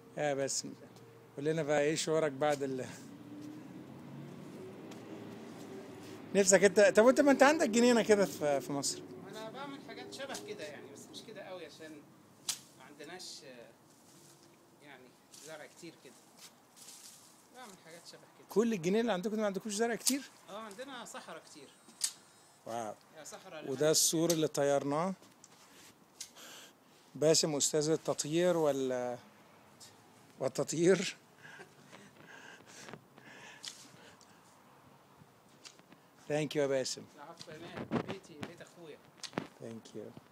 يا باسم قول لنا بقى ايه شعورك بعد ال نفسك انت طب وانت ما انت عندك جنينه كده في في مصر انا بعمل حاجات شبه كده يعني بس مش كده قوي عشان ما عندناش آه، يعني زرع كتير كده بعمل حاجات شبه كده كل الجنينه اللي عندكم دي ما عندكوش زرع كتير اه عندنا صحراء كتير واو يا صحراء وده السور اللي طيرناه باسم استاذ التطيير ولا والتطيير ثانك يو يا باسم العفو يا مان بيتي بيت اخويا ثانك يو